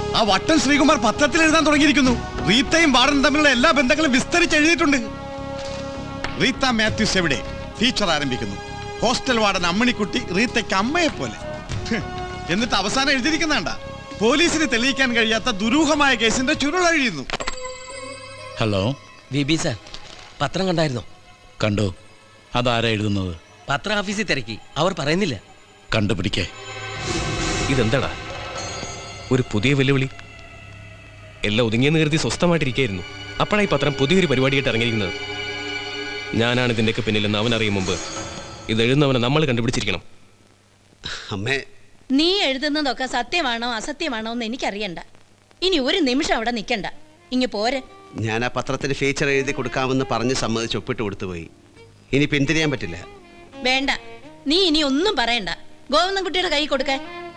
ആ വട്ടൻ ശ്രീകുമാർ പത്രത്തിൽ എഴുതാൻ തുടങ്ങിയിരിക്കുന്നു റീത്തയും വാർഡനും തമ്മിലുള്ള എല്ലാ ബന്ധങ്ങളും വിസ്തരിച്ച് എഴുതിയിട്ടുണ്ട് റീത്ത മാത്യൂസ് എവിടെ ഫീച്ചർ ആരംഭിക്കുന്നു ഹോസ്റ്റൽ വാർഡൻ അമ്മണിക്കുട്ടി റീത്തയ്ക്ക് അമ്മയെ പോലെ ഹ്, എന്നിട്ട് അവസാനം എഴുതിയിരിക്കുന്നണ്ട പോലീസിന് തെളിയിക്കാൻ കഴിയാത്ത ദുരൂഹമായ കേസിന്റെ ചുരുളഴിയുന്നു ഹലോ ബി ബി സാർ പത്രം കണ്ടായിരുന്നോ കണ്ടു അതാരാ എഴുതുന്നത് പത്ര ഓഫീസിൽ തിരക്കി അവർ പറയുന്നില്ല കണ്ടുപിടിക്കേ ഇതെന്താടാ ഒരു പുതിയ വെല്ലുവിളി എല്ലാം ഒതുങ്ങിയെന്ന് കരുതി സ്വസ്ഥമായിട്ടിരിക്കുകയായിരുന്നു അപ്പോഴായി പത്രം പുതിയൊരു പരിപാടിയായിട്ട് ഇറങ്ങിയിരിക്കുന്നത് ഞാനാണ് ഇതിൻ്റെയൊക്കെ പിന്നിലെന്ന് അവൻ അറിയും മുമ്പ് ഇത് എഴുതുന്നവനെ നമ്മൾ കണ്ടുപിടിച്ചിരിക്കണം അമ്മേ നീ എഴുതുന്നതൊക്കെ സത്യമാണോ അസത്യമാണോ എന്ന് എനിക്കറിയണ്ട ഇനി ഒരു നിമിഷം അവിടെ നിൽക്കണ്ട ഇങ്ങ് പോരെ ഞാൻ ആ പത്രത്തിന് ഫീച്ചർ എഴുതി കൊടുക്കാമെന്ന് പറഞ്ഞ് സമ്മതിച്ച് ഒപ്പിട്ട് കൊടുത്തു പോയി ഇനി പിന്തിരിയാൻ പറ്റില്ല വേണ്ട നീ ഇനി ഒന്നും പറയണ്ട ഗോവിന്ദൻകുട്ടിയുടെ കൈ കൊടുക്ക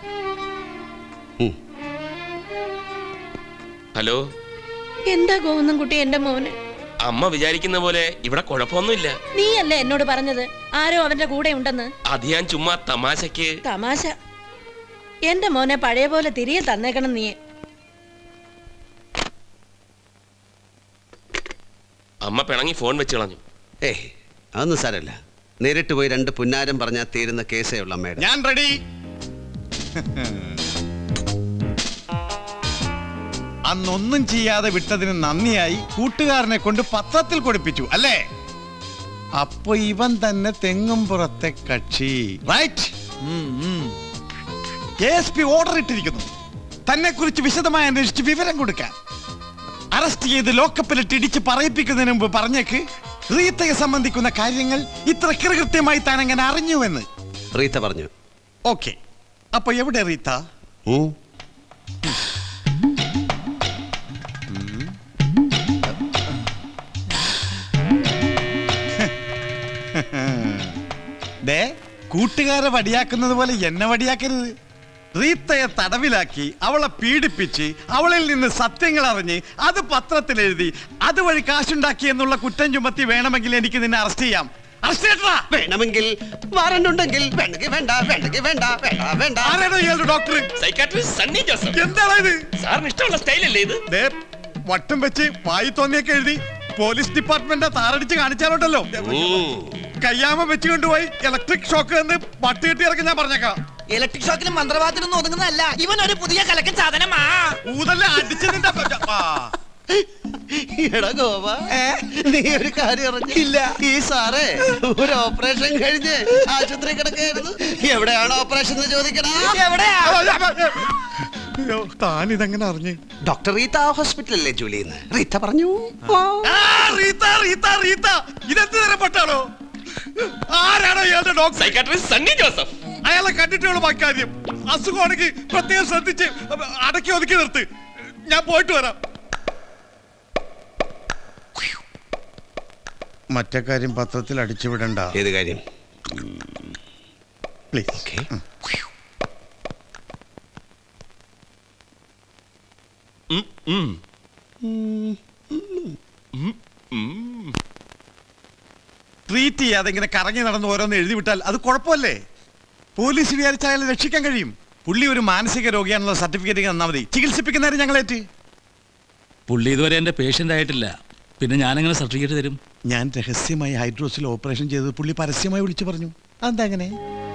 ഹലോ എന്താ ഗോവിന്ദൻകുട്ടി എന്റെ മോന് അമ്മ വിചാരിക്കുന്ന പോലെ ഇവിടെ കുഴപ്പമൊന്നുമില്ല നീയല്ലേ എന്നോട് പറഞ്ഞത് ആരോ അവന്റെ കൂടെ ഉണ്ടെന്ന് അത് ഞാൻ ചുമ്മാ തമാശക്ക് തമാശ എന്റെ മോനെ പഴയ പോലെ തിരികെ തന്നേക്കണം നീ അമ്മ പിണങ്ങി ഫോൺ വെച്ച് കളഞ്ഞു ഏയ് അതൊന്നും സാരല്ല നേരിട്ട് പോയി രണ്ട് പുന്നാരം പറഞ്ഞാൽ തീരുന്ന കേസേ ഉള്ളൂ അമ്മയുടെ ഞാൻ റെഡി അന്നൊന്നും ചെയ്യാതെ വിട്ടതിന് നന്ദിയായി കൂട്ടുകാരനെ കൊണ്ട് പത്രത്തിൽ കൊടുപ്പിച്ചു അല്ലേ അപ്പൊ ഇവൻ തന്നെ തെങ്ങും പുറത്തെ കക്ഷി റൈറ്റ് എസ് പി ഓർഡർ ഇട്ടിരിക്കുന്നു തന്നെ കുറിച്ച് വിശദമായി അന്വേഷിച്ച് വിവരം കൊടുക്കാൻ അറസ്റ്റ് ചെയ്ത് ലോക്കപ്പിലിട്ട് ഇടിച്ച് പറയിപ്പിക്കുന്നതിന് മുമ്പ് പറഞ്ഞേക്ക് റീത്തയെ സംബന്ധിക്കുന്ന കാര്യങ്ങൾ ഇത്ര കൃത്യമായി താൻ എങ്ങനെ അറിഞ്ഞുവെന്ന് റീത്ത പറഞ്ഞു ഓക്കെ അപ്പൊ എവിടെ റീത്ത ഉം. ദേ കൂട്ടുകാരെ വടിയാക്കുന്നത് പോലെ എന്നെ വടിയാക്കരുത് റീത്തയെ തടവിലാക്കി അവളെ പീഡിപ്പിച്ച് അവളിൽ നിന്ന് സത്യങ്ങൾ അറിഞ്ഞ് അത് പത്രത്തിൽ എഴുതി അതുവഴി കാശുണ്ടാക്കി എന്നുള്ള കുറ്റം ചുമത്തി വേണമെങ്കിൽ എനിക്ക് നിന്നെ അറസ്റ്റ് ചെയ്യാം അറസ്റ്റ് ചെയ്യട്ടാ വേണമെങ്കിൽ വാറണ്ട് ഉണ്ടെങ്കിൽ വേണ്ടെങ്കിൽ വേണ്ട വേണ്ടെങ്കിൽ വേണ്ട വേണ്ട വേണ്ട ആരാണോ ഇയാളുടെ ഡോക്ടർ സൈക്കാട്രിസ്റ്റ് സണ്ണി ജോസഫ് എന്താണ് ഇത് സാറിന് ഇഷ്ടമുള്ള സ്റ്റൈലല്ലേ ഇത് ദേ വട്ടം വെച്ച് വായി തോന്നിയൊക്കെ എഴുതി പോലീസ് ഡിപ്പാർട്ട്മെന്റ് താറടിച്ച് കാണിച്ചാലോട്ടല്ലോ കയ്യാമ വെച്ച് കൊണ്ടുപോയി ഇലക്ട്രിക് ഷോക്ക് എന്ന് പട്ട് കെട്ടി ഇറക്കി ഞാൻ പറഞ്ഞേക്കാം ഇലക്ട്രിക് ഷോക്കിലും മന്ത്രവാദത്തിലൊന്നും ഒതുങ്ങുന്നതല്ല ഇവൻ ഒരു പുതിയ കലക്കൻ സാധനമാ ഊതല്ല അടിച്ചതിന്റെ ആ. എടാ ഗോപ നീ ഒരു കാര്യം അറിഞ്ഞില്ല ഈ സാറേ ഒരു ഓപ്പറേഷൻ കഴിഞ്ഞ് ആശുപത്രി കിടക്കായിരുന്നു എവിടെയാണ് ഓപ്പറേഷൻ എന്ന് ചോദിക്കണ എവിടെയാ അയ്യോ, താൻ ഇതെങ്ങനെ അറിഞ്ഞ് ഡോക്ടർ റീത്ത ഹോസ്പിറ്റലല്ലേ ജോലി ചെയ്യുന്നത് റീത്ത പറഞ്ഞു ആ, റീത്ത റീത്ത റീത്ത ഇതെന്ത് തരപ്പെട്ടാണോ ആരാണോ ഇയാളുടെ ഡോക്ടർ സൈക്കാട്രിസ്റ്റ് സണ്ണി ജോസഫ് അയാളെ കണ്ടിട്ടുള്ള വാക്കാര്യം അസുഖമാണെങ്കിൽ പ്രത്യേകം ശ്രദ്ധിച്ച് അടക്കി ഒതുക്കി നിർത്ത് ഞാൻ പോയിട്ട് വരാം മറ്റേ കാര്യം പത്രത്തിൽ അടിച്ചുവിടണ്ട ഏത് കാര്യം പ്ലീസ് ട്രീറ്റ് ചെയ്യാതെ ഇങ്ങനെ കറങ്ങി നടന്ന് ഓരോന്ന് എഴുതി വിട്ടാൽ അത് കുഴപ്പമല്ലേ പോലീസ് വിചാരിച്ച അയാളെ രക്ഷിക്കാൻ കഴിയും പുള്ളി ഒരു മാനസിക രോഗിയാണെന്നുള്ള സർട്ടിഫിക്കറ്റ് തന്നാൽ മതി ചികിത്സിപ്പിക്കുന്നതിന് ഞങ്ങളേറ്റ് പുള്ളി ഇതുവരെ എൻ്റെ പേഷ്യൻ്റ് ആയിട്ടില്ല പിന്നെ ഞാനെങ്ങനെ സർട്ടിഫിക്കറ്റ് തരും ഞാൻ രഹസ്യമായി ഹൈഡ്രോസിൽ ഓപ്പറേഷൻ ചെയ്തത് പുള്ളി പരസ്യമായി വിളിച്ചു പറഞ്ഞു അതെന്താ അങ്ങനെ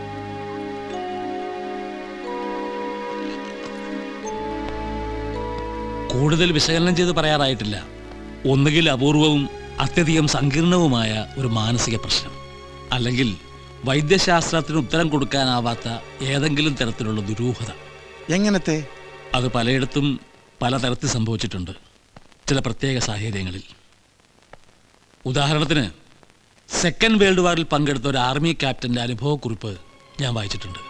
കൂടുതൽ വിശകലനം ചെയ്ത് പറയാറായിട്ടില്ല ഒന്നുകിൽ അപൂർവവും അത്യധികം സങ്കീർണവുമായ ഒരു മാനസിക പ്രശ്നം അല്ലെങ്കിൽ വൈദ്യശാസ്ത്രത്തിന് ഉത്തരം കൊടുക്കാനാവാത്ത ഏതെങ്കിലും തരത്തിലുള്ള ദുരൂഹത എങ്ങനത്തെ അത് പലയിടത്തും പലതരത്തിൽ സംഭവിച്ചിട്ടുണ്ട് ചില പ്രത്യേക സാഹചര്യങ്ങളിൽ ഉദാഹരണത്തിന് സെക്കൻഡ് വേൾഡ് വാറിൽ പങ്കെടുത്ത ഒരു ആർമി ക്യാപ്റ്റന്റെ അനുഭവക്കുറിപ്പ് ഞാൻ വായിച്ചിട്ടുണ്ട്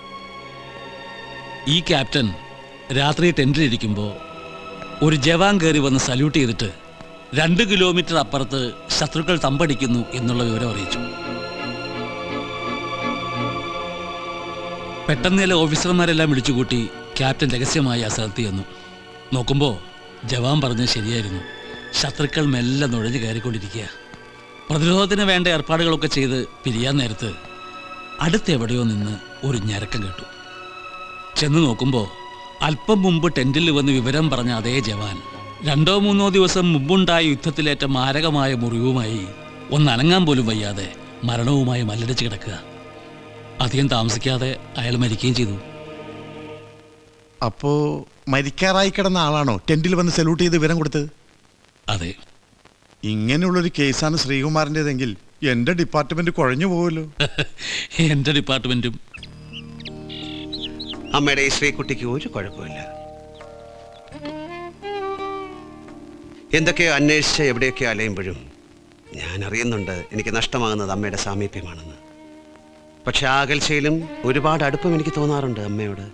ഈ ക്യാപ്റ്റൻ രാത്രി ടെൻറ്റിലിരിക്കുമ്പോൾ ഒരു ജവാൻ കയറി വന്ന് സല്യൂട്ട് ചെയ്തിട്ട് രണ്ട് കിലോമീറ്റർ അപ്പുറത്ത് ശത്രുക്കൾ തമ്പടിക്കുന്നു എന്നുള്ള വിവരം അറിയിച്ചു പെട്ടെന്ന് ചില ഓഫീസർമാരെല്ലാം വിളിച്ചുകൂട്ടി ക്യാപ്റ്റൻ രഹസ്യമായി ആ സ്ഥലത്ത് ചെന്നു നോക്കുമ്പോൾ ജവാൻ പറഞ്ഞത് ശരിയായിരുന്നു ശത്രുക്കൾ മെല്ലെ നുഴഞ്ഞു കയറിക്കൊണ്ടിരിക്കുക പ്രതിരോധത്തിന് വേണ്ട ഏർപ്പാടുകളൊക്കെ ചെയ്ത് പിരിയാൻ നേരത്ത് അടുത്തെവിടെയോ നിന്ന് ഒരു ഞരക്കം കേട്ടു ചെന്ന് നോക്കുമ്പോൾ അല്പം മുമ്പ് ടെന്റിൽ വന്ന് വിവരം പറഞ്ഞ അതേ ജവാൻ രണ്ടോ മൂന്നോ ദിവസം മുമ്പുണ്ടായ യുദ്ധത്തിലേറ്റ മാരകമായ മുറിവുമായി ഒന്നനങ്ങാൻ പോലും വയ്യാതെ മരണവുമായി മല്ലടിച്ച് കിടക്കുക അധികം താമസിക്കാതെ അയാൾ മരിക്കുകയും ചെയ്തു അപ്പോ മരിക്കാറായി കിടന്ന ആളാണോ ടെന്റിൽ വന്ന് സല്യൂട്ട് ചെയ്ത് വിവരം കൊടുത്തത് അതെ ഇങ്ങനെയുള്ളൊരു കേസാണ് ശ്രീകുമാറിൻ്റെതെങ്കിൽ എന്റെ ഡിപ്പാർട്ട്മെന്റ് കുഴഞ്ഞു പോകുമല്ലോ എൻ്റെ ഡിപ്പാർട്ട്മെൻറ്റും അമ്മയുടെ ഈ ശ്രീകുട്ടിക്ക് ഒരു കുഴപ്പമില്ല എന്തൊക്കെയോ അന്വേഷിച്ച് എവിടെയൊക്കെ അലയുമ്പോഴും ഞാൻ അറിയുന്നുണ്ട് എനിക്ക് നഷ്ടമാകുന്നത് അമ്മയുടെ സാമീപ്യമാണെന്ന് പക്ഷെ ആ അകൽച്ചയിലും ഒരുപാട് അടുപ്പം എനിക്ക് തോന്നാറുണ്ട് അമ്മയോട്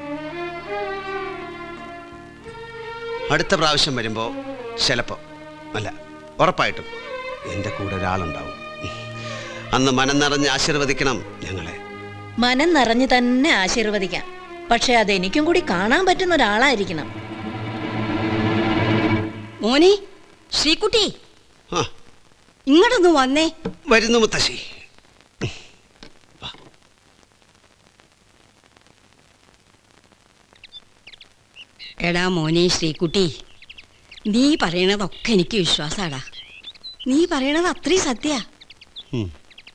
അടുത്ത പ്രാവശ്യം വരുമ്പോൾ ചിലപ്പോൾ അല്ല ഉറപ്പായിട്ടും എൻ്റെ കൂടെ ഒരാളുണ്ടാവും അന്ന് മനം നിറഞ്ഞ് ആശീർവദിക്കണം ഞങ്ങളെ മനം നിറഞ്ഞു തന്നെ ആശീർവദിക്കാം പക്ഷെ അതെനിക്കും കൂടി കാണാൻ പറ്റുന്ന ഒരാളായിരിക്കണം മോനെ ശ്രീകുട്ടി ആ ഇങ്ങോട്ടൊന്ന് വന്നേ വരുന്നു മുത്തശ്ശി എടാ മോനെ ശ്രീകുട്ടി നീ പറയണതൊക്കെ എനിക്ക് വിശ്വാസാടാ നീ പറയണത് അത്രയും സത്യ ഉം.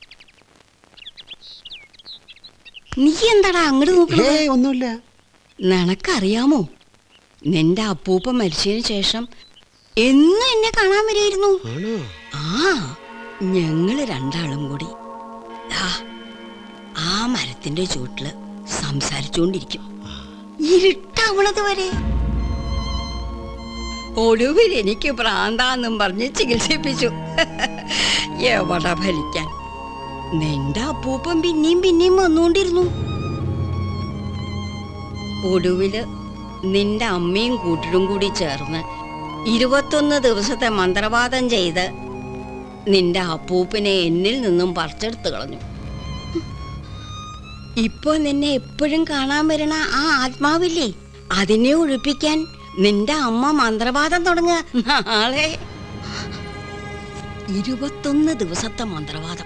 നീ എന്താടാ അങ്ങോട്ട് നോക്കണത് ഏയ് ഒന്നുമില്ല നിനക്കറിയാമോ നിന്റെ അപ്പൂപ്പ മരിച്ചതിന് ശേഷം എന്നും എന്നെ കാണാൻ വരായിരുന്നു ആണോ ആ ഞങ്ങള് രണ്ടാളും കൂടി ദാ, ആ മരത്തിന്റെ ചൂട്ടില് സംസാരിച്ചുകൊണ്ടിരിക്കും ഇരുട്ടാവണത് വരെ ഒടുവിൽ എനിക്ക് ഭ്രാന്താന്നും പറഞ്ഞ് ചികിത്സിപ്പിച്ചു എവിടെ ഫലിക്കാൻ നിന്റെ അപ്പൂപ്പൻ പിന്നെയും പിന്നെയും വന്നുകൊണ്ടിരുന്നു ഒടുവില് നിന്റെ അമ്മയും കൂട്ടരും കൂടി ചേർന്ന് ഇരുപത്തൊന്ന് ദിവസത്തെ മന്ത്രവാദം ചെയ്ത് നിന്റെ അപ്പൂപ്പിനെ എന്നിൽ നിന്നും പറിച്ചെടുത്ത് കളഞ്ഞു ഇപ്പൊ നിന്നെ എപ്പോഴും കാണാൻ വരണ ആ ആത്മാവില്ലേ അതിനെ ഒഴിപ്പിക്കാൻ നിന്റെ അമ്മ മന്ത്രവാദം തുടങ്ങുക നാളെ ഇരുപത്തൊന്ന് ദിവസത്തെ മന്ത്രവാദം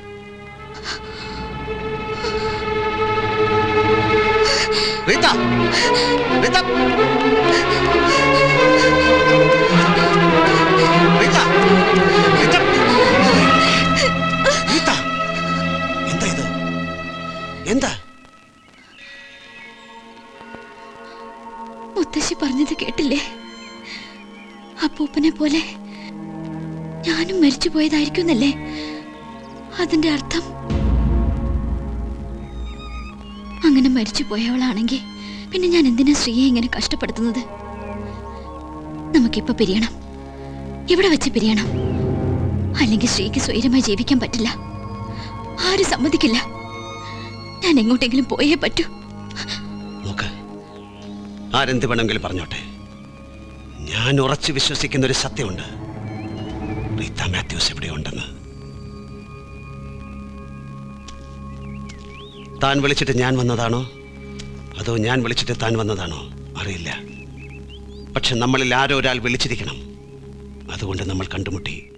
റീത്ത റീത്ത റീത്ത റീത്ത റീത്ത എന്താ ഇത് എന്താ മുത്തശ്ശി പറഞ്ഞത് കേട്ടില്ലേ അപ്പൂപ്പനെ പോലെ ഞാനും മരിച്ചു പോയതായിരിക്കുന്നല്ലേ അതിന്റെ അർത്ഥം അങ്ങനെ മരിച്ചു പോയവളാണെങ്കിൽ പിന്നെ ഞാൻ എന്തിനാ ശ്രീയെ ഇങ്ങനെ കഷ്ടപ്പെടുത്തുന്നത് നമുക്കിപ്പോ പിരിയണം ഇവിടെ വെച്ച് പിരിയണം അല്ലെങ്കിൽ ശ്രീക്ക് സ്വൈരമായി ജീവിക്കാൻ പറ്റില്ല ആരും സമ്മതിക്കില്ല ഞാൻ എങ്ങോട്ടെങ്കിലും പോയേ പറ്റൂ നോക്ക് ആരെന്ത് വേണമെങ്കിലും പറഞ്ഞോട്ടെ ഞാൻ ഉറച്ചു വിശ്വസിക്കുന്ന ഒരു സത്യമുണ്ട് റീത്ത മാത്യൂസ് എവിടെ ഉണ്ടെന്ന് താൻ വിളിച്ചിട്ട് ഞാൻ വന്നതാണോ അതോ ഞാൻ വിളിച്ചിട്ട് താൻ വന്നതാണോ അറിയില്ല പക്ഷെ നമ്മളിൽ ആരോ ഒരാൾ വിളിച്ചിരിക്കണം അതുകൊണ്ട് നമ്മൾ കണ്ടുമുട്ടി